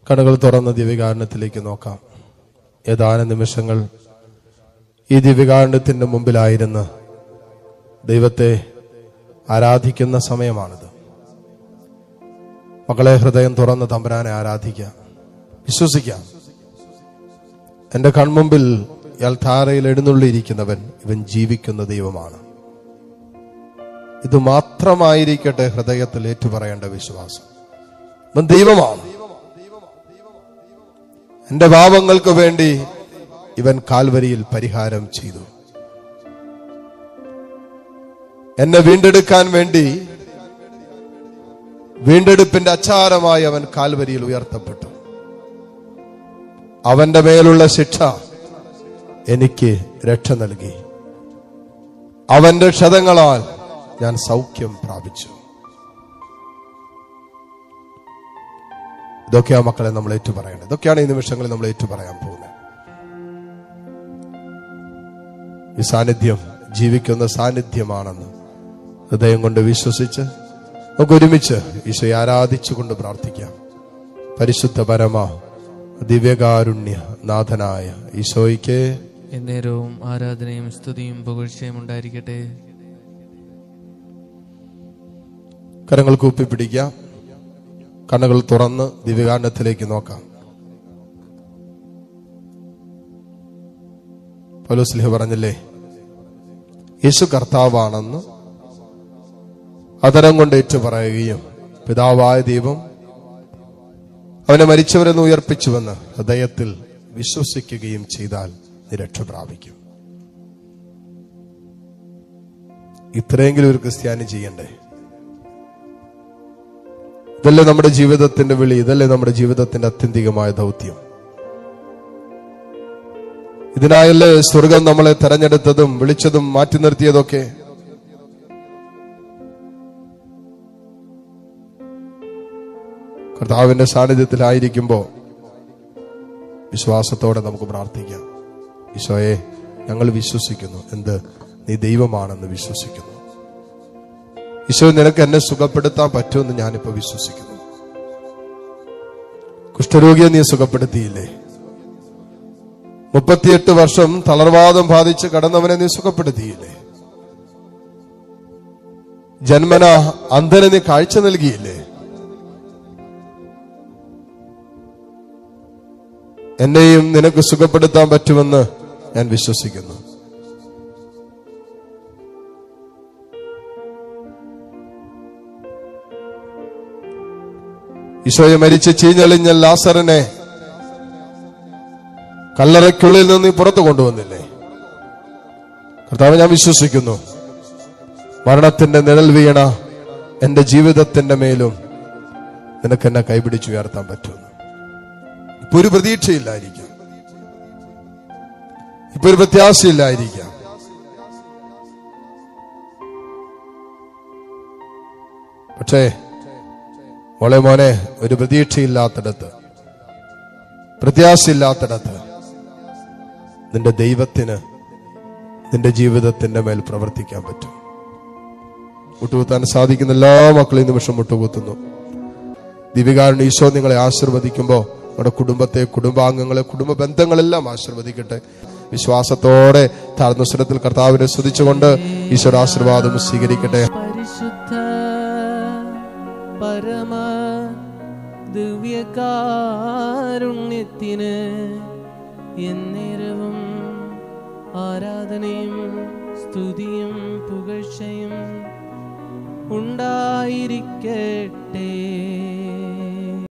കടകൾ തുറന്ന ദിവ്യകാരണത്തിലേക്ക് നോക്കാം ഏതാനും നിമിഷങ്ങൾ ഈ ദിവ്യകാരണത്തിന്റെ മുമ്പിലായിരുന്ന് ദൈവത്തെ ആരാധിക്കുന്ന സമയമാണിത് മക്കളെ ഹൃദയം തുറന്ന് തമ്പുരാനെ ആരാധിക്കാം വിശ്വസിക്കാം എന്റെ കൺമുമ്പിൽ യൽധാരയിൽ എഴുന്നള്ളിയിരിക്കുന്നവൻ ഇവൻ ജീവിക്കുന്ന ദൈവമാണ് ഇത് മാത്രമായിരിക്കട്ടെ ഹൃദയത്തിൽ ഏറ്റുപറയേണ്ട വിശ്വാസം ഇവൻ ദൈവമാണ് എന്റെ പാപങ്ങൾക്ക് വേണ്ടി ഇവൻ കാൽവരിയിൽ പരിഹാരം ചെയ്തു എന്നെ വീണ്ടെടുക്കാൻ വേണ്ടി വീണ്ടെടുപ്പിന്റെ അച്ചാരമായി അവൻ കാൽവരിയിൽ ഉയർത്തപ്പെട്ടു അവന്റെ മേലുള്ള ശിക്ഷ എനിക്ക് രക്ഷ നൽകി അവന്റെ ക്ഷതങ്ങളാൽ ഞാൻ സൗഖ്യം പ്രാപിച്ചു ഇതൊക്കെയാ മക്കളെ നമ്മൾ ഏറ്റുപറയേണ്ടത് ഇതൊക്കെയാണ് ഈ നിമിഷങ്ങളിൽ നമ്മൾ ഏറ്റുപറയാൻ പോകുന്നത് ഈ സാന്നിധ്യം ജീവിക്കുന്ന സാന്നിധ്യമാണെന്ന് ഹൃദയം കൊണ്ട് വിശ്വസിച്ച് നമുക്ക് ഒരുമിച്ച് ഈശോയെ ആരാധിച്ചുകൊണ്ട് പ്രാർത്ഥിക്കാം പരിശുദ്ധ പരമ ദിവ്യകാരുണ്യ നാഥനായ ഈശോയ്ക്ക് എന്നേരവും ആരാധനയും സ്തുതിയും പുകഴ്ചയും ഉണ്ടായിരിക്കട്ടെ കരങ്ങൾ കൂപ്പിപ്പിടിക്കാം കണ്ണുകൾ തുറന്ന് ദിവ്യകാരണത്തിലേക്ക് നോക്കാം പൗലോസ്ലിഹ പറഞ്ഞില്ലേ യേശു കർത്താവാണെന്ന് അതരം കൊണ്ട് ഏറ്റു പറയുകയും പിതാവായ ദൈവം അവനെ മരിച്ചവരെന്ന് ഉയർപ്പിച്ചുവെന്ന് ഹൃദയത്തിൽ വിശ്വസിക്കുകയും ചെയ്താൽ നീ രക്ഷ പ്രാപിക്കും ഇത്രയെങ്കിലും ഒരു ക്രിസ്ത്യാനി ചെയ്യണ്ടേ ഇതല്ലേ നമ്മുടെ ജീവിതത്തിന്റെ വിളി ഇതല്ലേ നമ്മുടെ ജീവിതത്തിന്റെ അത്യന്തികമായ ദൗത്യം ഇതിനായല്ലേ സ്വർഗം നമ്മളെ തെരഞ്ഞെടുത്തതും വിളിച്ചതും മാറ്റി നിർത്തിയതൊക്കെ കർത്താവിന്റെ സാന്നിധ്യത്തിലായിരിക്കുമ്പോ വിശ്വാസത്തോടെ നമുക്ക് പ്രാർത്ഥിക്കാം ഈശോയെ ഞങ്ങൾ വിശ്വസിക്കുന്നു എന്ത് നീ ദൈവമാണെന്ന് വിശ്വസിക്കുന്നു ഈശോ നിനക്ക് എന്നെ സുഖപ്പെടുത്താൻ പറ്റുമെന്ന് ഞാനിപ്പോ വിശ്വസിക്കുന്നു കുഷ്ഠരോഗിയെ നീ സുഖപ്പെടുത്തിയില്ലേ മുപ്പത്തിയെട്ട് വർഷം തളർവാദം ബാധിച്ച് കടന്നവനെ നീ സുഖപ്പെടുത്തിയില്ലേ ജന്മന അന്ധന് നീ കാഴ്ച നൽകിയില്ലേ എന്നെയും നിനക്ക് സുഖപ്പെടുത്താൻ പറ്റുമെന്ന് ഞാൻ വിശ്വസിക്കുന്നു ഈശോയെ മരിച്ച് ചീഞ്ഞളിഞ്ഞ ലാസറിനെ കല്ലറയ്ക്കുള്ളിൽ നിന്ന് നീ പുറത്തു കൊണ്ടുവന്നില്ലേ കർത്താവ് ഞാൻ വിശ്വസിക്കുന്നു മരണത്തിന്റെ നിഴൽ വീണ എന്റെ ജീവിതത്തിന്റെ മേലും നിനക്ക് എന്നെ കൈപിടിച്ച് ഉയർത്താൻ പറ്റുമെന്ന് ഇപ്പൊ ഒരു പ്രതീക്ഷയില്ലായിരിക്കാം ഇപ്പൊ ഒരു പ്രത്യാശയില്ലായിരിക്കാം പക്ഷേ മോളെ മോനെ ഒരു പ്രതീക്ഷയില്ലാത്തിടത്ത് പ്രത്യാശയില്ലാത്തിടത്ത് നിന്റെ ദൈവത്തിന് നിന്റെ ജീവിതത്തിന്റെ മേൽ പ്രവർത്തിക്കാൻ പറ്റും മുട്ടുകുത്താൻ സാധിക്കുന്ന എല്ലാ മക്കളും ഈ നിമിഷം മുട്ടുകുത്തുന്നു ദിവികാരൻ ഈശോ നിങ്ങളെ ആശീർവദിക്കുമ്പോൾ നമ്മുടെ കുടുംബത്തെ കുടുംബാംഗങ്ങളെ കുടുംബ ബന്ധങ്ങളെല്ലാം ആശീർവദിക്കട്ടെ വിശ്വാസത്തോടെ താഴ്ന്ന സ്വരത്തിൽ കർത്താവിനെ സ്തുതിച്ചുകൊണ്ട് ഈശ്വര ആശീർവാദം സ്വീകരിക്കട്ടെ പരിശുദ്ധ പരമ ദിവ്യകാരുണ്യത്തിന് എന്നേരവും ആരാധനയും സ്തുതിയും പുകഴ്ചയും ഉണ്ടായിരിക്കട്ടെ